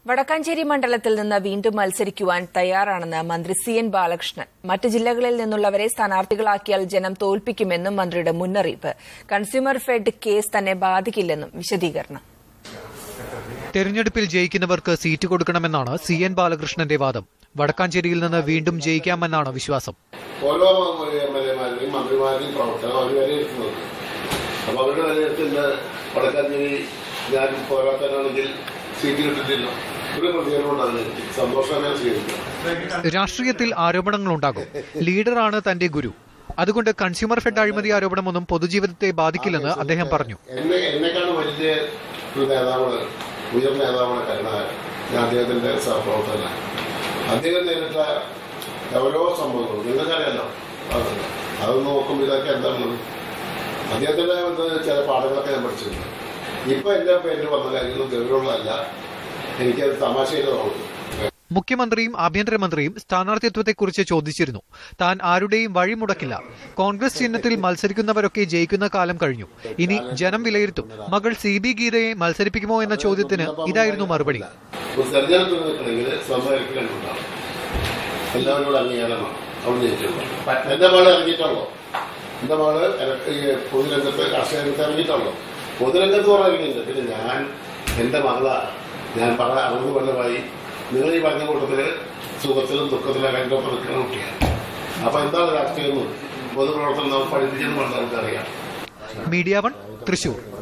വടക്കാഞ്ചേരി മണ്ഡലത്തിൽ നിന്ന് വീണ്ടും മത്സരിക്കുവാൻ തയ്യാറാണെന്ന് മന്ത്രി സി എൻ ബാലകൃഷ്ണൻ മറ്റ് ജില്ലകളിൽ നിന്നുള്ളവരെ സ്ഥാനാർത്ഥികളാക്കിയാൽ ജനം തോൽപ്പിക്കുമെന്നും മന്ത്രിയുടെ മുന്നറിയിപ്പ് കൺസ്യൂമർ ഫെഡ് കേസ് തന്നെ ബാധിക്കില്ലെന്നും വിശദീകരണം തെരഞ്ഞെടുപ്പിൽ ജയിക്കുന്നവർക്ക് സീറ്റ് കൊടുക്കണമെന്നാണ് സി എൻ ബാലകൃഷ്ണന്റെ വാദം വടക്കാഞ്ചേരിയിൽ നിന്ന് വീണ്ടും ജയിക്കാമെന്നാണ് വിശ്വാസം ഓരോ എം എൽ എമാരുടെയും മന്ത്രിമാരുടെയും പ്രവർത്തനം അവർ വിലയിരുത്തുന്നുണ്ട് അപ്പൊ അവരുടെ വിലയിരുത്തുന്ന വടക്കാഞ്ചേരി ഞാൻ പോരാത്തനാണെങ്കിൽ സീറ്റ് കിട്ടിട്ടില്ല ഒരു പ്രതികരണം ഉണ്ടാകുന്നു സന്തോഷമേ സ്വീകരിക്കും രാഷ്ട്രീയത്തിൽ ആരോപണങ്ങളുണ്ടാകും ലീഡറാണ് തന്റെ ഗുരു അതുകൊണ്ട് കൺസ്യൂമർ ഫെഡ് അഴിമതി ആരോപണമൊന്നും പൊതുജീവിതത്തെ ബാധിക്കില്ലെന്ന് അദ്ദേഹം പറഞ്ഞു എന്നെ എന്നെക്കാളും വലിയ ഒരു നേതാവാണ് ഉയർന്ന നേതാവാണ് കരുണാകരൻ ഞാൻ അദ്ദേഹത്തിന്റെ സഹപ്രവർത്തകനാണ് അദ്ദേഹം നേരിട്ട ഓരോ സംഭവങ്ങളും നിങ്ങൾക്കറിയാലോ അത് അത് നോക്കുമ്പോൾ ഇതൊക്കെ എന്താണെന്ന് അദ്ദേഹത്തിന്റെ ഇത് ചില പാഠങ്ങളൊക്കെ ഞാൻ പഠിച്ചിട്ടുണ്ട് ഇപ്പൊ എന്റെ പേരിൽ വന്ന കാര്യങ്ങളും ഗൗരവമുള്ളതല്ല എനിക്കത് തമാശയിൽ തോന്നുന്നു മുഖ്യമന്ത്രിയും ആഭ്യന്തരമന്ത്രിയും സ്ഥാനാർത്ഥിത്വത്തെക്കുറിച്ച് ചോദിച്ചിരുന്നു താൻ ആരുടെയും വഴിമുടക്കില്ല കോൺഗ്രസ് ചിഹ്നത്തിൽ മത്സരിക്കുന്നവരൊക്കെ ജയിക്കുന്ന കാലം കഴിഞ്ഞു ഇനി ജനം വിലയിരുത്തും മകൾ സി ബി ഗീതയെ മത്സരിപ്പിക്കുമോ എന്ന ചോദ്യത്തിന് ഇതായിരുന്നു മറുപടി ഒരു തെരഞ്ഞെടുപ്പിൽ നിൽക്കണമെങ്കിൽ സ്വന്തമായിട്ട് കണ്ടുണ്ടാവും എല്ലാവരോടും അംഗീകാരമാണ് അവിടെ ജയിച്ചിട്ടുള്ളത് എന്റെ മകള് ഇറങ്ങിയിട്ടുള്ളൂ എന്റെ മകള് എല- ഈ പൊതുരംഗത്ത് രാഷ്ട്രീയ രംഗത്ത് ഇറങ്ങിയിട്ടുള്ളൂ പൊതുരംഗത്ത് പറയുന്നുണ്ട് പിന്നെ ഞാൻ എന്റെ മകളാ ഞാൻ പറ അറുപത് കൊല്ലമായി നിങ്ങൾ ഈ പറഞ്ഞ കൂട്ടത്തില് സുഖത്തിലും ദുഃഖത്തിലും എൻ്റെ ഒപ്പം നിൽക്കുന്ന കുട്ടിയാണ് അപ്പൊ എന്താണ് രാഷ്ട്രീയം എന്ന് പൊതുപ്രവർത്തനം നമുക്ക് പഠിപ്പിച്ചെന്ന് പറഞ്ഞാൽ നമുക്കറിയാം മീഡിയ വൺ തൃശൂർ